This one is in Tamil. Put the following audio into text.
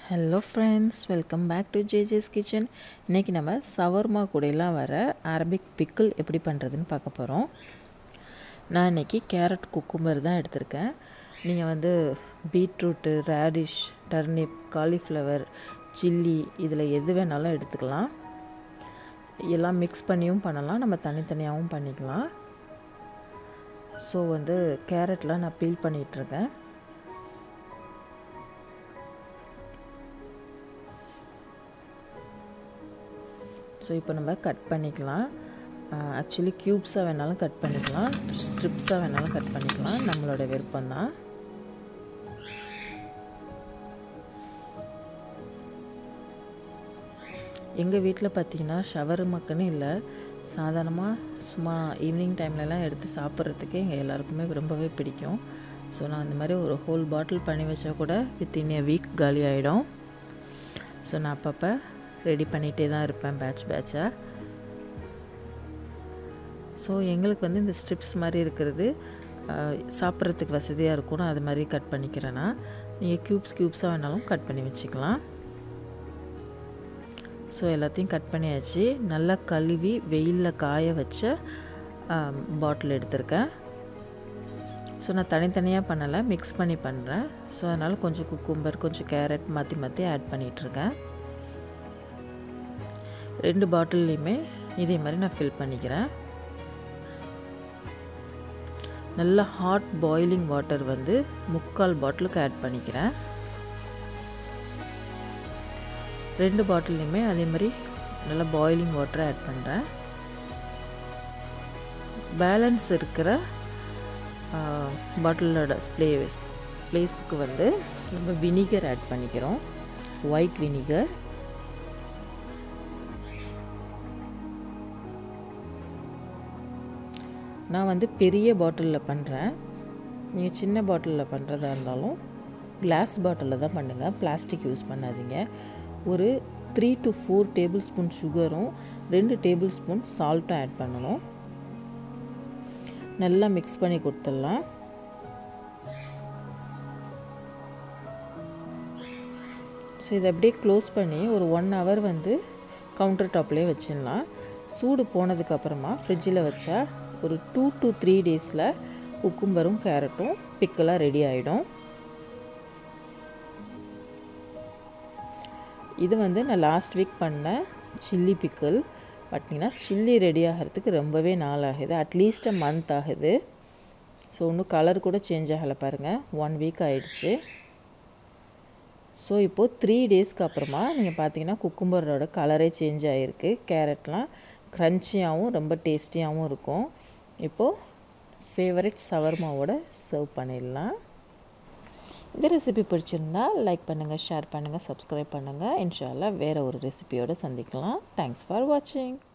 hello friends welcome back to JJ's kitchen இன்றைக்கி நம்ம சவர்மா கூடையெல்லாம் வர அரபிக் பிக்கிள் எப்படி பண்ணுறதுன்னு பார்க்க போகிறோம் நான் இன்றைக்கி கேரட் குக்கும்பர் தான் எடுத்திருக்கேன் நீங்கள் வந்து beetroot radish turnip cauliflower chilli இதில் எது வேணாலும் எடுத்துக்கலாம் எல்லாம் மிக்ஸ் பண்ணியும் பண்ணலாம் நம்ம தனித்தனியாகவும் பண்ணிக்கலாம் ஸோ வந்து கேரட்லாம் நான் பீல் பண்ணிகிட்ருக்கேன் ஸோ இப்போ நம்ம கட் பண்ணிக்கலாம் ஆக்சுவலி க்யூப்ஸாக வேணாலும் கட் பண்ணிக்கலாம் ஸ்ட்ரிப்ஸாக வேணாலும் கட் பண்ணிக்கலாம் நம்மளோட விருப்பம் தான் எங்கள் வீட்டில் பார்த்தீங்கன்னா ஷவர் மக்குன்னு இல்லை சாதாரணமாக சும்மா ஈவினிங் டைம்லலாம் எடுத்து சாப்பிட்றதுக்கு எங்கள் எல்லாருக்குமே ரொம்பவே பிடிக்கும் ஸோ நான் அந்த மாதிரி ஒரு ஹோல் பாட்டில் பண்ணி வச்சா கூட வித்தின் ஏ வீக் காலி ஆகிடும் ஸோ நான் அப்பப்போ ரெடி பண்ணிகிட்டே தான் இருப்பேன் பேட்ச் பேட்சாக ஸோ எங்களுக்கு வந்து இந்த ஸ்ட்ரிப்ஸ் மாதிரி இருக்கிறது சாப்பிட்றதுக்கு வசதியாக இருக்கும் நான் அது மாதிரி கட் பண்ணிக்கிறேன்னா நீங்கள் க்யூப்ஸ் க்யூப்ஸாக வேணாலும் கட் பண்ணி வச்சுக்கலாம் ஸோ எல்லாத்தையும் கட் பண்ணியாச்சு நல்லா கழுவி வெயிலில் காய வச்ச பாட்டில் எடுத்திருக்கேன் ஸோ நான் தனித்தனியாக பண்ணலை மிக்ஸ் பண்ணி பண்ணுறேன் ஸோ அதனால் கொஞ்சம் குக்கும்பர் கொஞ்சம் கேரட் மாற்றி மாற்றி ஆட் பண்ணிகிட்ருக்கேன் ரெண்டு பாட்டில்லையுமே இதே மாதிரி நான் ஃபில் பண்ணிக்கிறேன் நல்ல ஹாட் பாயிலிங் வாட்டர் வந்து முக்கால் பாட்டிலுக்கு ஆட் பண்ணிக்கிறேன் ரெண்டு பாட்டில்லையுமே அதே மாதிரி நல்லா பாயிலிங் வாட்டரை ஆட் பண்ணுறேன் பேலன்ஸ் இருக்கிற பாட்டிலோட ஸ்ப்ளே ப்ளேஸுக்கு வந்து நம்ம வினிகர் ஆட் பண்ணிக்கிறோம் ஒயிட் வினிகர் நான் வந்து பெரிய பாட்டிலில் பண்ணுறேன் நீங்கள் சின்ன பாட்டிலில் பண்ணுறதா இருந்தாலும் கிளாஸ் பாட்டிலில் தான் பண்ணுங்கள் பிளாஸ்டிக் யூஸ் பண்ணாதீங்க ஒரு three to four tablespoon சுகரும் ரெண்டு டேபிள் ஸ்பூன் சால்ட்டும் ஆட் பண்ணணும் நல்லா மிக்ஸ் பண்ணி கொடுத்துடலாம் ஸோ இதை அப்படியே க்ளோஸ் பண்ணி ஒரு ஒன் ஹவர் வந்து கவுண்டர் டாப்லேயே வச்சிடலாம் சூடு போனதுக்கப்புறமா ஃப்ரிட்ஜில் வச்சா ஒரு டூ டு த்ரீ டேஸில் குக்கும்பரும் கேரட்டும் பிக்கலாக ரெடி ஆகிடும் இது வந்து நான் லாஸ்ட் வீக் பண்ண சில்லி பிக்கிள் பார்த்தீங்கன்னா சில்லி ரெடி ஆகிறதுக்கு ரொம்பவே நாள் ஆகுது அட்லீஸ்ட் அ மந்த் ஆகுது ஸோ இன்னும் கலர் கூட சேஞ்ச் ஆகலை பாருங்கள் ஒன் வீக் ஆயிடுச்சு ஸோ இப்போது த்ரீ டேஸ்க்கு அப்புறமா நீங்கள் பார்த்தீங்கன்னா குக்கும்பரோட கலரே சேஞ்ச் ஆகிருக்கு கேரட்லாம் க்ரன்ச்சியாகவும் ரொம்ப டேஸ்டியாகவும் இருக்கும் இப்போது ஃபேவரட் சவர்மாவோட சர்வ் பண்ணிடலாம் இந்த ரெசிபி பிடிச்சிருந்தா லைக் பண்ணுங்கள் ஷேர் பண்ணுங்கள் சப்ஸ்கிரைப் பண்ணுங்கள் இன்ஷால்லா வேறு ஒரு ரெசிபியோடு சந்திக்கலாம் தேங்க்ஸ் ஃபார் வாட்சிங்